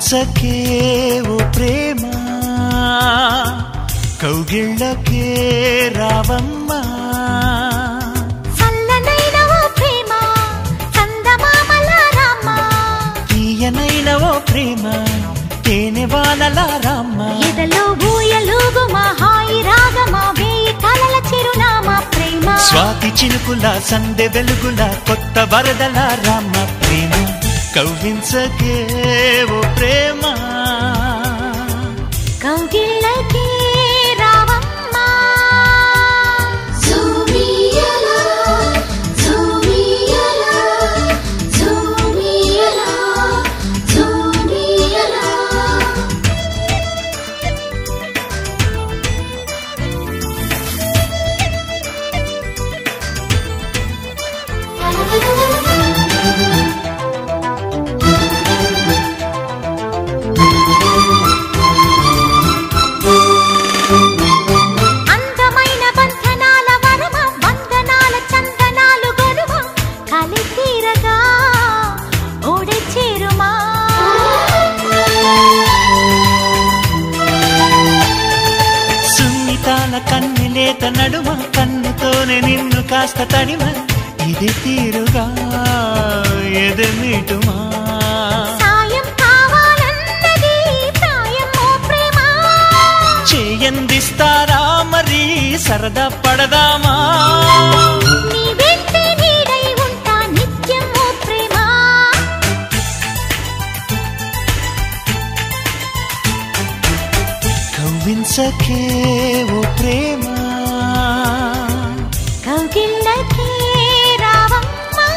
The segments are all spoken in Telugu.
కవ్వించకే ఓ ప్రేమ కౌగిళ్ళకే రావమ్మా చల్లనైన ఓ ప్రేమ చందమామల రామ తీయనైన ఓ ప్రేమ తేనె వానల రామ్మ ఎదలో ఊయలుగు మా హాయి రాగమా వేయి కలల చిరునామా ప్రేమ స్వాతి చినుకుల సందె వెలుగుల కొత్త వరదల రామ ప్రేమ కవ్వించకే ఓ ప్రేమ కౌగిళ్ళకే రావమ్మా జూమియలా జూమియలా జూమియలా జూమియలా అందమైన బంధనాల వరమ వందనాల చందనాలు గొలువ కలి తీరగా ఓడే చేరుమా సున్నితాల కన్నెలేత నడుమ కన్నుతోనే నిన్ను కాస్త తడిమ ఇది తీరుగా ఎదమిటుమా సాయం కావాలన్నది ప్రాయం ఓ ప్రేమ చేయందిస్తారా మరి సరదా పడదామా నీ వెంటే నీడై ఉంటా నిత్యం ఓ ప్రేమ కవ్వించకే ఓ ప్రేమ కౌగిళ్ళకే రావమ్మా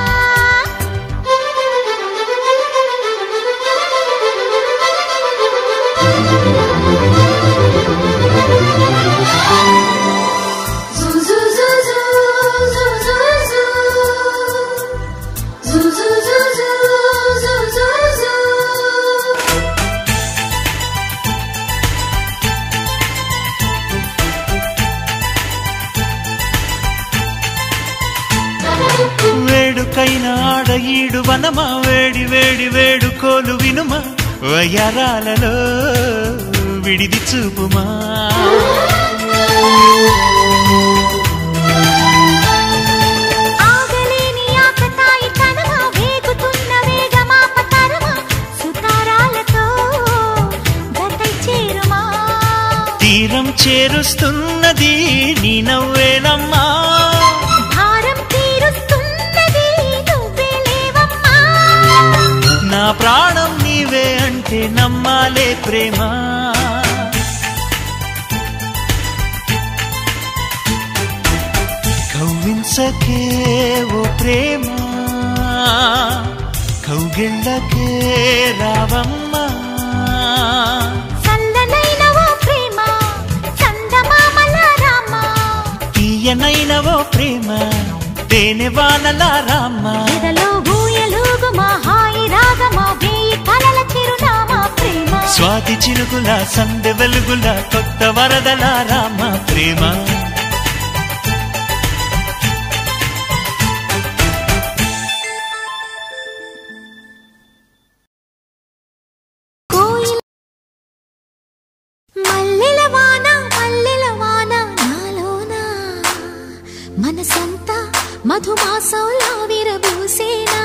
వేడుకైన ఆడ ఈడు వనమా వేడి వేడి వేడుకోలు వినుమా వయరాలలో విడిది చూపుమా ఆగలేని ఆకతాయి తనమా వేగుతున్న వేగమాప తరమా సుతారాలతో గతై చేరుమా తీరం చేరుస్తున్నది నీ నవ్వేనమ్మా భారం తీరుస్తున్నది నువ్వే లేవమ్మా నా ప్రాణం నీవే అంటే నమ్మాలే ప్రేమ కవ్వించకే ఓ ప్రేమ కౌగిళ్ళకే రావమ్మా చల్లనైన ఓ ప్రేమ చందమామల రామ తీయనైన ఓ ప్రేమ తేనె వానల రామ్మ ఎదలో ఊయలుగు మా హాయి రాగమా వేయి కలల చిరునామా ప్రేమ స్వాతి చినుకుల సందె వెలుగుల కొత్త వరదల రామ ప్రేమ కోయిల మల్లెల వాన మల్లెల వాన నాలోన మనసంతా మధుమాసంలా విరబూసేనా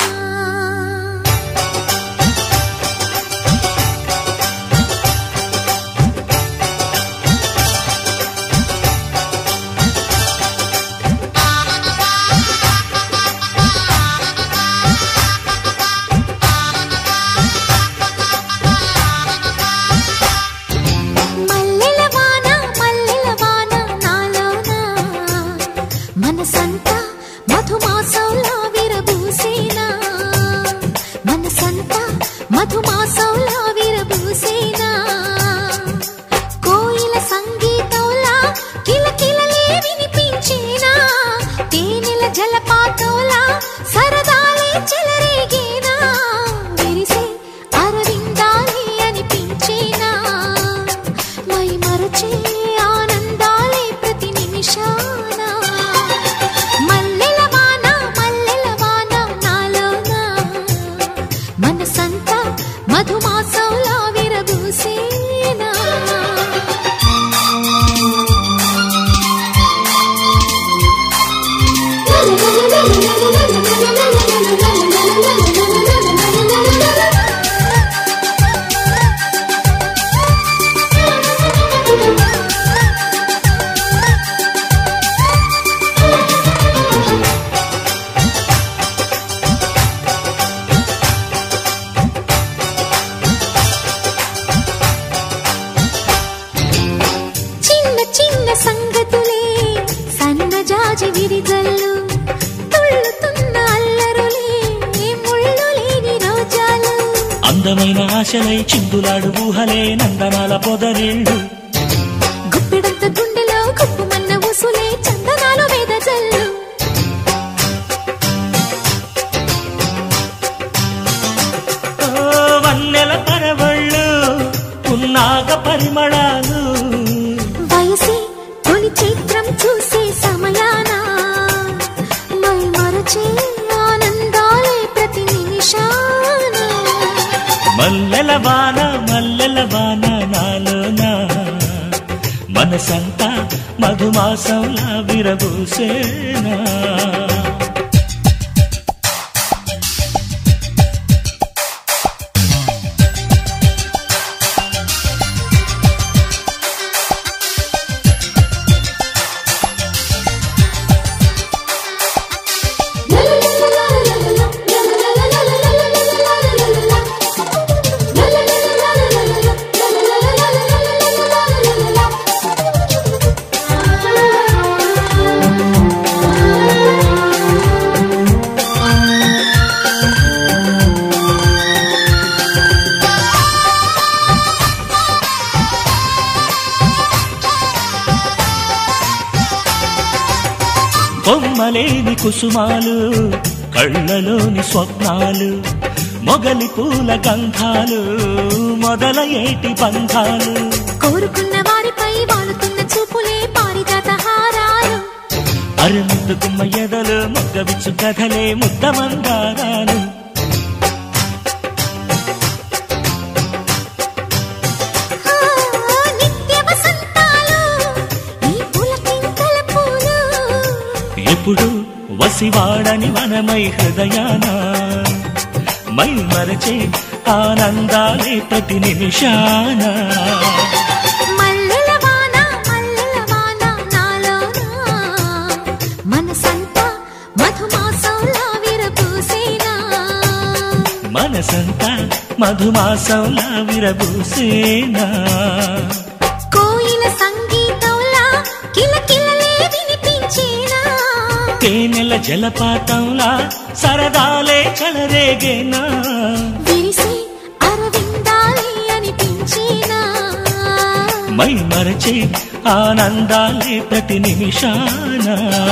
మల్లెల వాన మల్లెల వాన నాలోన మనసంతా మధుమాసంలా విరబూసేనా మనసంతా మధుమాసంలా విరబూసేనా కోయిల సంగీతంలా కిలకిలలే వినిపించేనా తేనెల జలపాతంలా సరదాలే చెలరేగేనా విరిసే అరవిందాలే అనిపించేనా మై మరచే ఆనందాలే ప్రతి నిమిషాన మల్లెల వాన మల్లెల వాన నాలోన మనసంతా మధుమా సిరిజల్లు తుళ్ళుతున్న అల్లరులే ముళ్ళు లేని రోజాలు అందమైన ఆశలై చిందులాడు ఊహలే నందనాల పొదరిళ్ళు గుప్పెడంత గుండెలో గుప్పుమన్న ఉసులే చందనాలు వేద జల్లు ఓ వన్నెల పరవళ్ళు పున్నాగ పరిమళాలు వయసి తొలి చిత్రం చూసే సమయాన మై మరచే ఆనందాలే ప్రతి నిమిషాన మల్లెల వాన మల్లెల వాన నాలోన మనసంతా మధుమాసంలా విరబూసేనా కొమ్మలేని కుసుమాలు కళ్ళలోని స్వప్నాలు మొగలి పూల గంధాలు మొదలయేటి బంధాలు కోరుకున్న వారిపై వాలుతున్న చూపులే పారిజాత హారాలు అరుముద్దు గుమ్మ ఎదలు మొగ్గవిచ్చు కథలే ముద్ద మందారాలు ఆ, నిత్య వసంతాలు ఈ పులకింతల పూలు ఎప్పుడు వసివాడని వనమై హృదయాన మై మరచే ఆనందాలే ప్రతి నిమిషాన మల్లెల వాన మల్లెల వాన నాలోన మనసంతా మధుమాసంలా విరపూసేనా మనసంతా మధుమాసంలా విరబూసేనా కోయిల సంగీతంలా కిలకిలలే వినిపించేనా తేనెల జలపాతంలా సరదాలే చెలరేగేనా విరిసి అరవిందాలే అనిపించేనా మై మరచే ఆనందాలే ప్రతి నిమిషాన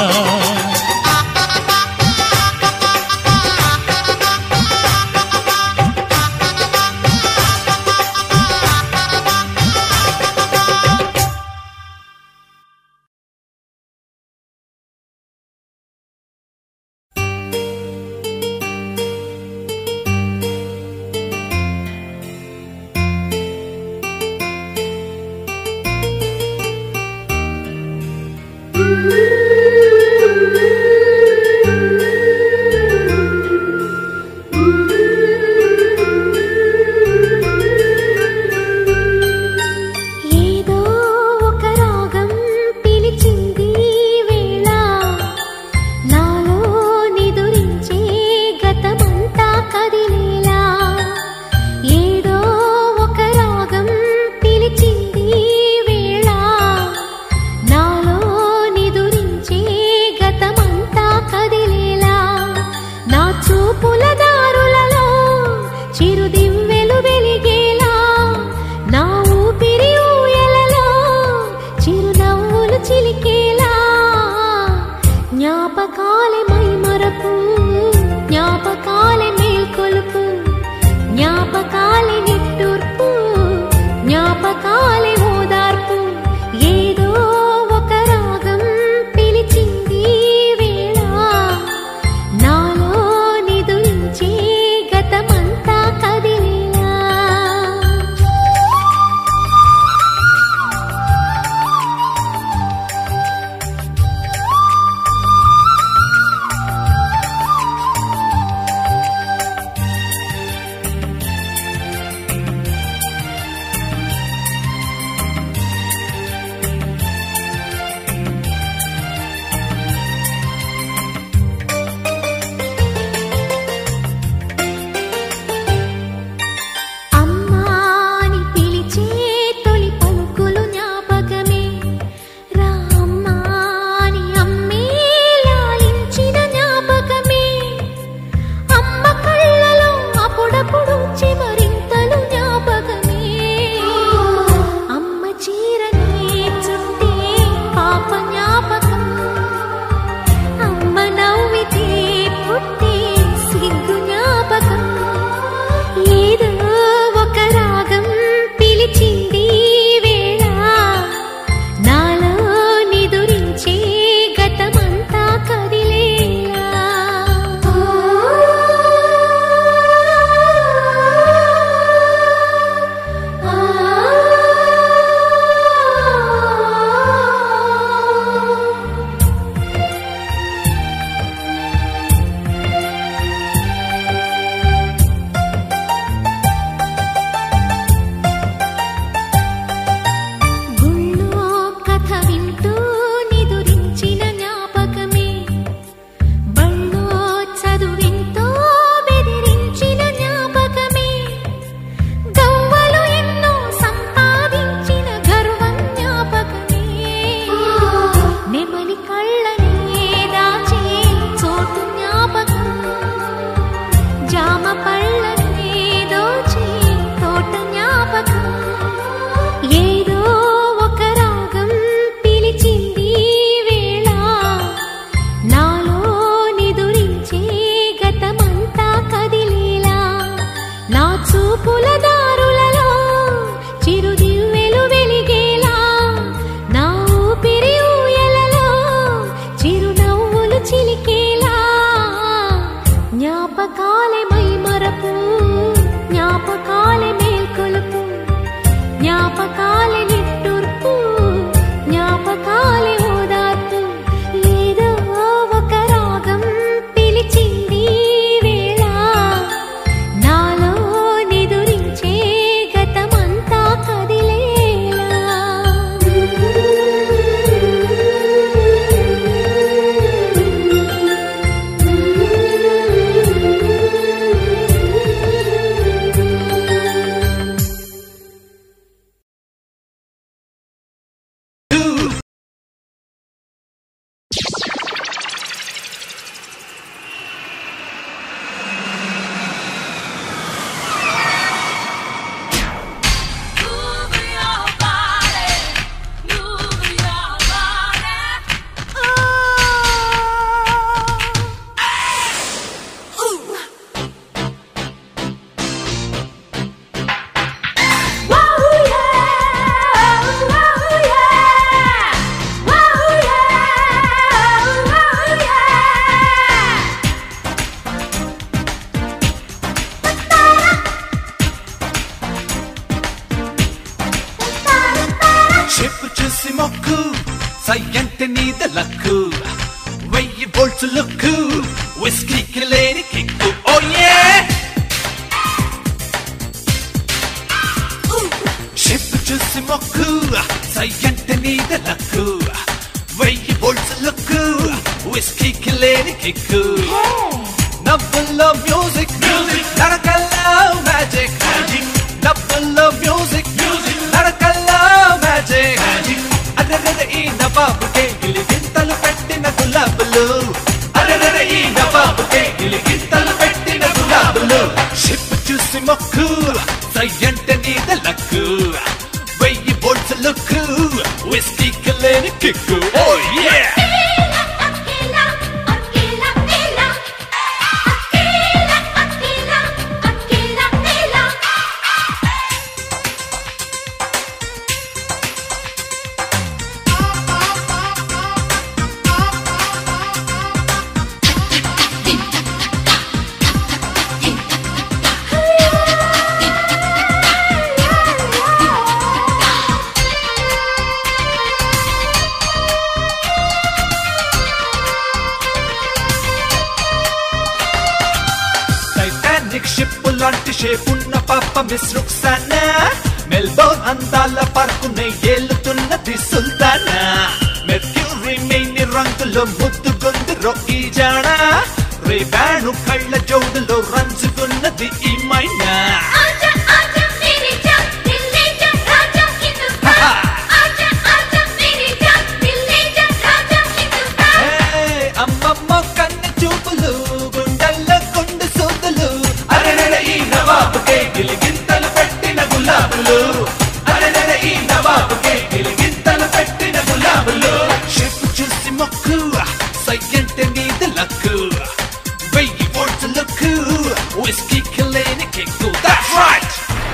ఏదో ఒక రాగం పిలిచింది వేళ నాలో నిదురించే గతమంతా కదిలేలా ఏదో ఒక రాగం పిలిచింది వేళ నాలో నిదురించే గతమంతా కదిలేలా నా చూపుల దారులలో చిరుదివ్వెలు వెలిగేలా నా ఊపిరి ఊయలలో చిరునవ్వులు చిలికేలా జ్ఞాపకాలే మైమరపు జ్ఞాపకాలే మేల్కొలుపు జ్ఞాపకాలే నిట్టూర్పు జ్ఞాపకాలే ఓదార్పు ఏదో ఒక రాగం పిలిచింది వేళ నాలో నిదురించే గతమంతా కదిలేలా చూపుల దారులలో చిరుదివ్వెలు వెలిగేలా నా ఊపిరి ఊయలలో చిరునవ్వులు చిలికేలా జ్ఞాపకాలే మై మరపు జ్ఞాపకాలే మేల్కొలుపు జ్ఞాపకాలే నిట్టూర్పు జ్ఞాపకాలే ఓదార్పు ఏదో ఒక రాగం పిలిచింది వేళ నాలో నిదురించే గతమంతా కదిలేలా చెప్పు చూసి మొక్కు సయ్యంటే నీద లక్కు వెయ్యి బోల్ట్స్ లుక్కు విస్కీకి లేని కిక్కు ఓ ఏ చెప్పు చూసి మొక్కు సయ్యంటే నీద లక్కు వెయ్యి బోల్ట్స్ లుక్కు విస్కీకి లేని కిక్కు నవ్వుల్లో మ్యూజిక్ మ్యూజిక్ నడకల్లో మ్యాజిక్ మ్యాజిక్ నవ్వుల్లో మ్యూజిక్ మ్యూజిక్ నడకల్లో మ్యాజిక్ మ్యాజిక్ అరెరెరె ఈ నవాబుకే గిలిగింతలు పెట్టిన గులాబులు అరెరెరె ఈ నవాబుకే గిలిగింతలు పెట్టిన గులాబులు షిప్ చూసి మొక్కు సయ్యంటే నీద లక్కు వెయ్యి బోల్ట్స్ లుక్కు విస్కీకి లేని కిక్కు ఓ యే టైటానిక్ షిప్ లాంటి షేప్ ఉన్న పాప మిస్ రుక్సానా మెల్బోర్న్ అందాల పార్కునే ఏలుతున్నది సుల్తానా మెర్క్యూరీ మెయిన్ రంగులో ముద్దుగుంది రొక్కి జానా రేబాను కళ్ళ జోడులో రంచుకున్నది ఈ మైనా హే, అమ్మమ్మ కన్ను చూపులు గుండెల్లో గుండె సూదులు అరెరెరె ఈ నవాబుకే గిలిగింతలు పెట్టిన గులాబులు అరెరెరె ఈ నవాబుకే గిలిగింతలు పెట్టిన గులాబులు షెఫ్ చూసి మొక్కు సయ్యంటే మీద లక్కు వెయ్యి ఓట్స్ లుక్కు విస్కీ లేని కిక్కు దట్స్ రైట్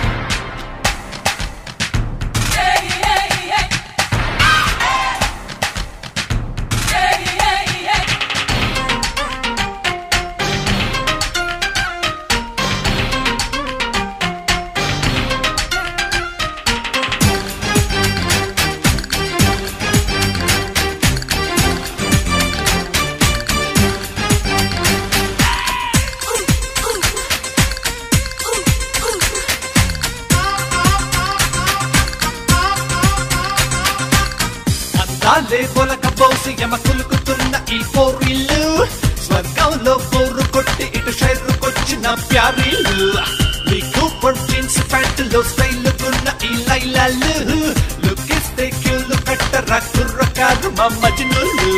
అందాలే పొలక పోసి ఎమ కులుకుతున్న ఈ పోరిల్లు స్వర్గంలో పోరు కొట్టి ఇటు షైరుకొచ్చిన ప్యారీలు ఈ కూపర్ జీన్స్ ప్యాంటులో స్టైల్ కొన్న ఈ లైలాలు లుక్ ఇస్తే క్యూలు కట్టరా కుర్రకారు మా మజ్నులు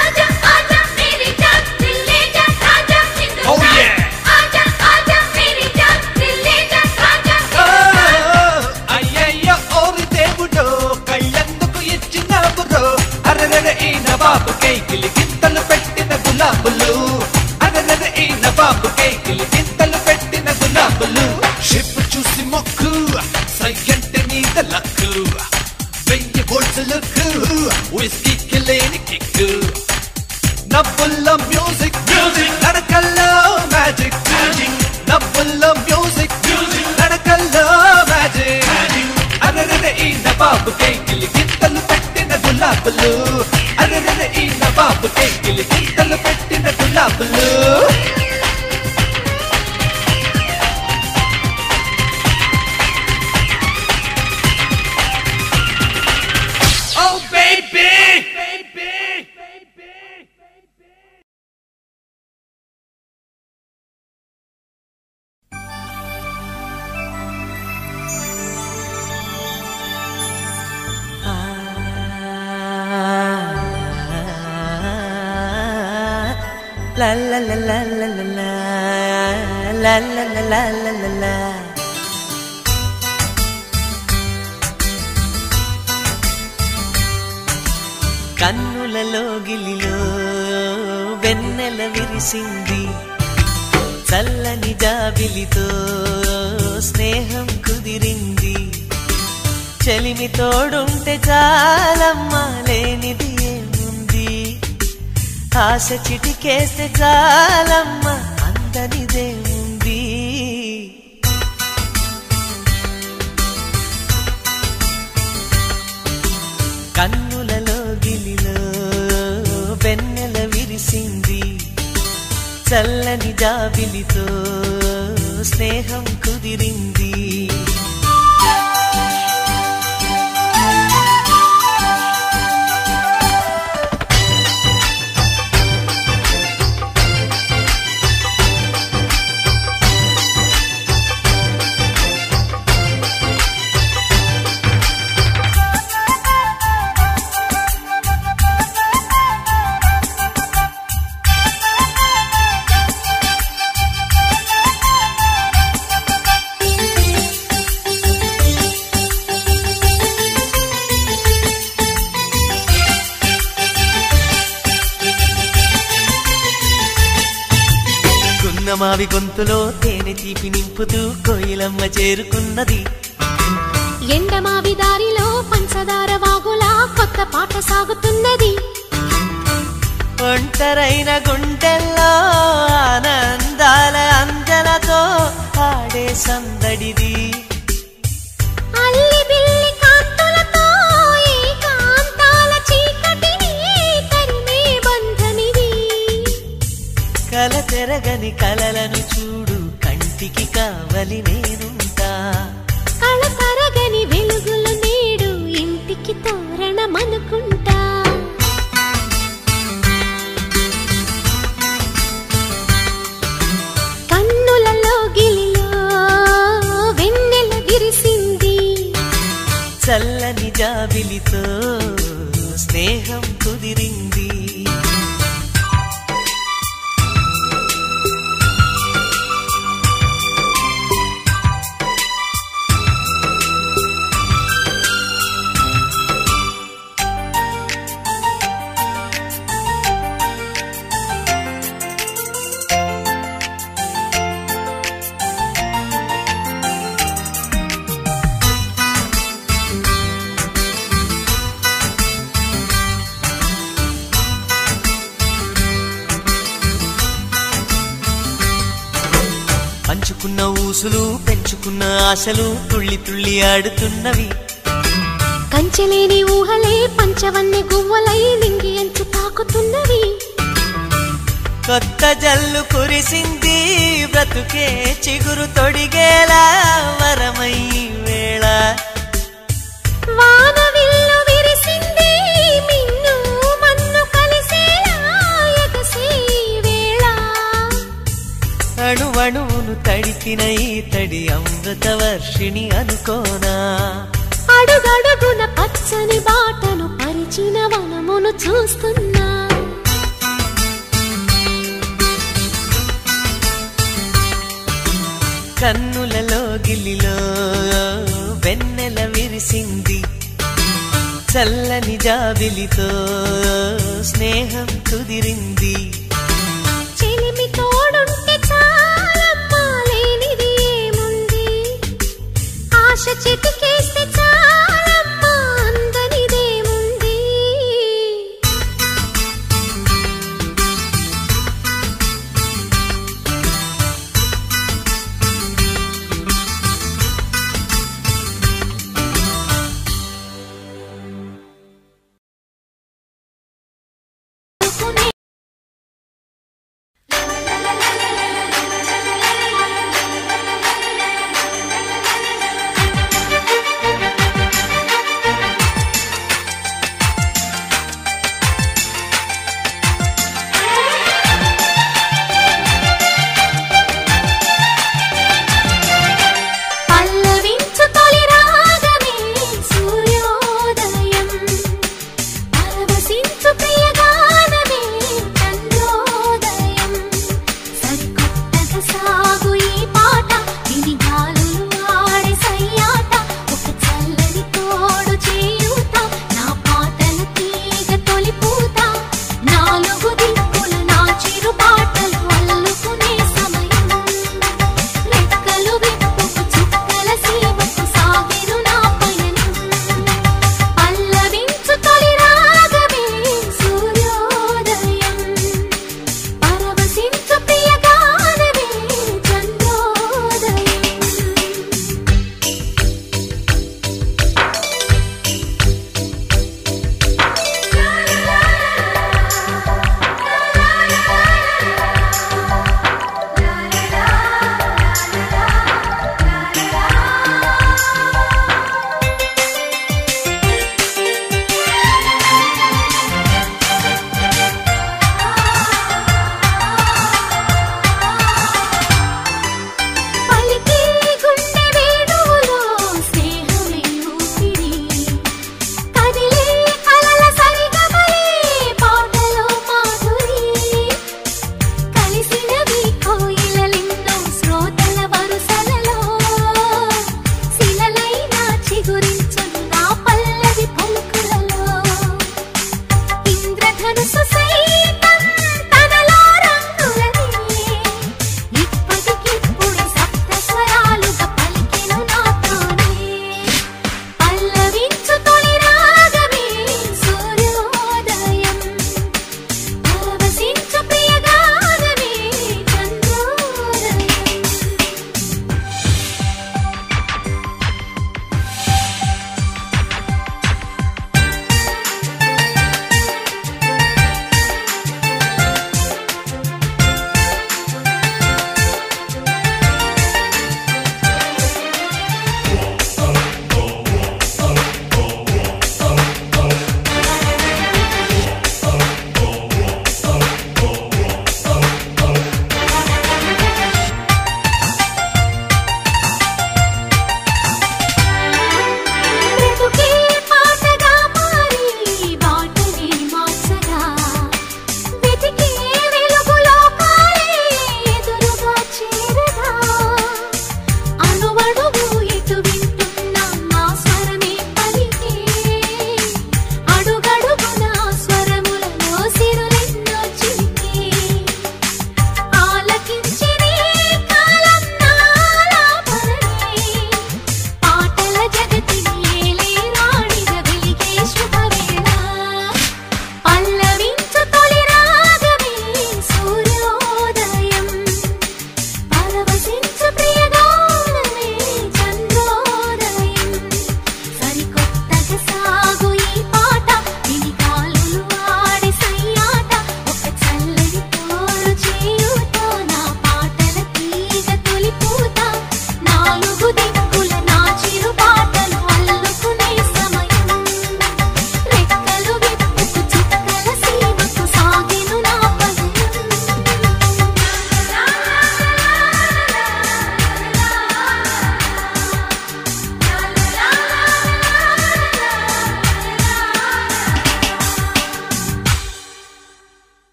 Oh yeah! ఓ, అయ్యయ్య ఓరి దేవుడో కళ్ళెందుకు ఇచ్చినావురో అరెరెరె ఈ నవాబు కేకిలి గింతలు పెట్టిన గులాబులు అరెరెరె ఈ నవాబు కేకిలి గింతలు పెట్టిన గులాబులు షేప్ చూసి మొక్కు సైకంటే నీద లక్కు వెయ్యి వోల్ట్స్ లుక్ విస్కీకి లేని కిక్కు నవ్వుల్లో మ్యూజిక్ మ్యూజిక్ నడకల్లో మ్యాజిక్ మ్యాజిక్ నవ్వుల్లో మ్యూజిక్ మ్యూజిక్ నడకల్లో మ్యాజిక్ అరెరెరె ఈ నవాబు కేకిలి గింతలు పెట్టిన గులాబులు అరెరెరె ఈ నవాబు కేకిలి గింతలు పెట్టిన గులాబులు Oh baby! Baby! La la la la la la la la la la la la la la కన్నులలో గిలిలో వెన్నెల విరిసింది చల్లని జాబిలితో స్నేహం కుదిరింది చెలిమి తోడుంటే చాలమ్మా లేనిది ఏముంది ఆశ చిటికేస్తే చాలమ్మా అందనిదేముంది కన్నులలో గిలిలో వెన్నెల విరిసింది చల్లని జాబిలితో స్నేహం కుదిరింది గున్నమావి గొంతులో తేనె తీపి నింపుతూ కోయిలమ్మ చేరుకున్నది ఎండమావి దారిలో పంచదార వాగులా కొత్త పాట సాగుతున్నది ఒంటరైన గుండెల్లో ఆనందాల అంజలతో ఆడే సందడిది అల్లి బిల్లి కాంతులతో ఏకాంతాల చీకటిని తరిమే బంధమిది కల తెరగని కలలను చూడు కంటికి కావలి నేనుంటా కళ తరగని వెలుగులు నేడు ఇంటికి తోరణమనుకుంటా కన్నులలో గిలిలో వెన్నెల విరిసింది చల్లని జాబిలితో స్నేహం కుదిరింది పంచుకున్న ఊసులు పెంచుకున్న ఆశలు తుళ్ళి తుళ్ళి ఆడుతున్నవి కంచెలేని ఊహలే పంచవన్నె గువ్వలై నింగి అంచు తాకుతున్నవి కొత్త జల్లు కురిసింది బ్రతుకే చిగురు తొడిగేలా వరమై వేళ వాన విల్లు విరిసింది మిన్ను మన్ను కలిసేలా ఎగసే వేళ అణువణువును తడిపిన ఈ తడి అమృత వర్షిణి అనుకోనా అడుగడుగున పచ్చని బాటను పరిచిన వనమును చూస్తున్నా కన్నులలో గిలిలో వెన్నెల విరిసింది చల్లని జాబిలితో స్నేహం కుదిరింది